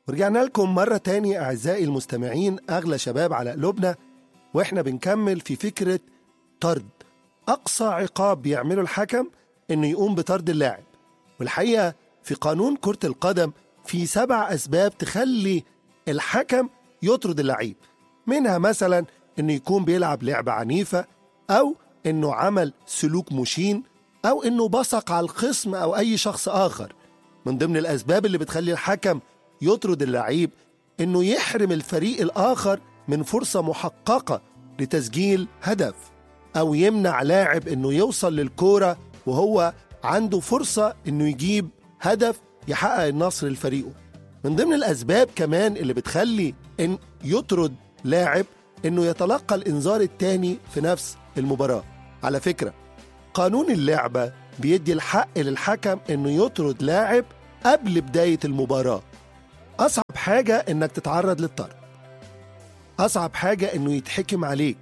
ورجعنا لكم مرة تاني أعزائي المستمعين أغلى شباب على قلوبنا وإحنا بنكمل في فكرة طرد أقصى عقاب بيعمله الحكم إنه يقوم بطرد اللاعب والحقيقة في قانون كرة القدم في سبع أسباب تخلي الحكم يطرد اللعيب منها مثلا إنه يكون بيلعب لعبة عنيفة أو إنه عمل سلوك مشين أو إنه بصق على الخصم أو أي شخص آخر من ضمن الأسباب اللي بتخلي الحكم يطرد اللعيب إنه يحرم الفريق الآخر من فرصة محققة لتسجيل هدف أو يمنع لاعب إنه يوصل للكورة وهو عنده فرصة إنه يجيب هدف يحقق النصر لفريقه من ضمن الأسباب كمان اللي بتخلي إن يطرد لاعب إنه يتلقى الإنذار التاني في نفس المباراة على فكرة قانون اللعبة بيدي الحق للحكم إنه يطرد لاعب قبل بداية المباراة أصعب حاجة إنك تتعرض للطرد أصعب حاجة إنه يتحكم عليك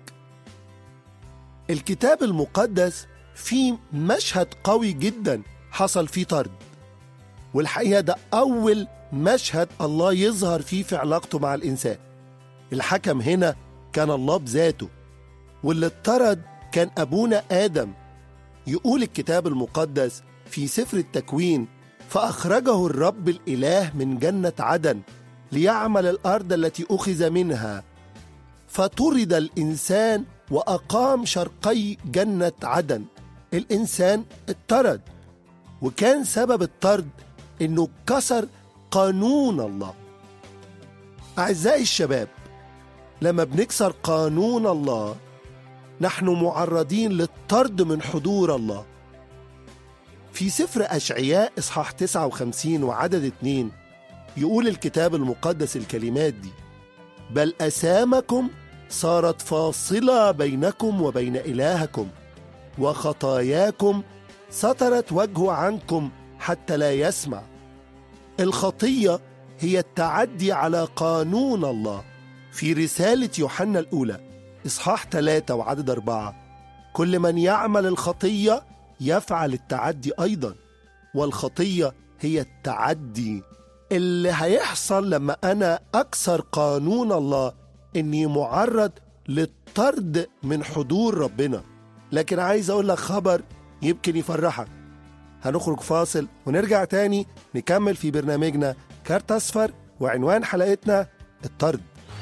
الكتاب المقدس فيه مشهد قوي جدا حصل فيه طرد والحقيقة ده أول مشهد الله يظهر فيه في علاقته مع الإنسان الحكم هنا كان الله بذاته واللي اتطرد كان أبونا آدم يقول الكتاب المقدس في سفر التكوين فأخرجه الرب الإله من جنة عدن ليعمل الأرض التي أخذ منها فطرد الإنسان وأقام شرقي جنة عدن الإنسان اتطرد وكان سبب الطرد إنه كسر قانون الله أعزائي الشباب لما بنكسر قانون الله نحن معرضين للطرد من حضور الله في سفر أشعياء إصحاح 59 وعدد 2 يقول الكتاب المقدس الكلمات دي بل أسامكم صارت فاصلة بينكم وبين إلهكم وخطاياكم سترت وجهه عنكم حتى لا يسمع الخطية هي التعدي على قانون الله في رسالة يوحنا الأولى إصحاح 3 وعدد أربعة كل من يعمل الخطية يفعل التعدي أيضا والخطية هي التعدي اللي هيحصل لما أنا أكسر قانون الله إني معرض للطرد من حضور ربنا لكن عايز أقول لك خبر يمكن يفرحك هنخرج فاصل ونرجع تاني نكمل في برنامجنا كارت أصفر وعنوان حلقتنا الطرد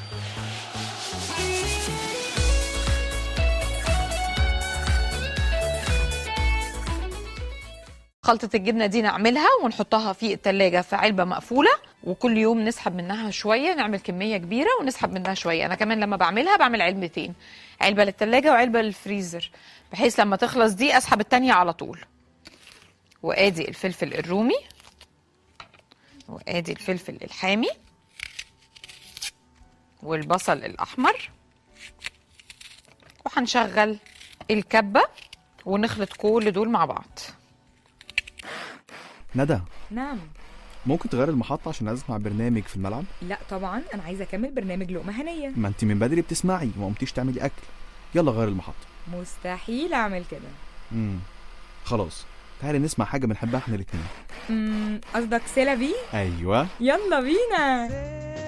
خلطة الجبنة دي نعملها ونحطها في التلاجة في علبة مقفولة وكل يوم نسحب منها شوية نعمل كمية كبيرة ونسحب منها شوية أنا كمان لما بعملها بعمل علبتين علبة للتلاجة وعلبة للفريزر بحيث لما تخلص دي أسحب التانية على طول وآدي الفلفل الرومي وآدي الفلفل الحامي والبصل الأحمر وهنشغل الكبة ونخلط كل دول مع بعض ندى نعم ممكن تغير المحطة عشان عايز اسمع برنامج في الملعب لا طبعا انا عايزه اكمل برنامج لقمه هنيه ما انت من بدري بتسمعي وما قمتيش تعملي اكل يلا غير المحطة مستحيل اعمل كده امم خلاص تعالي نسمع حاجة بنحبها احنا الاتنين أمم، قصدك سيلافي ايوه يلا بينا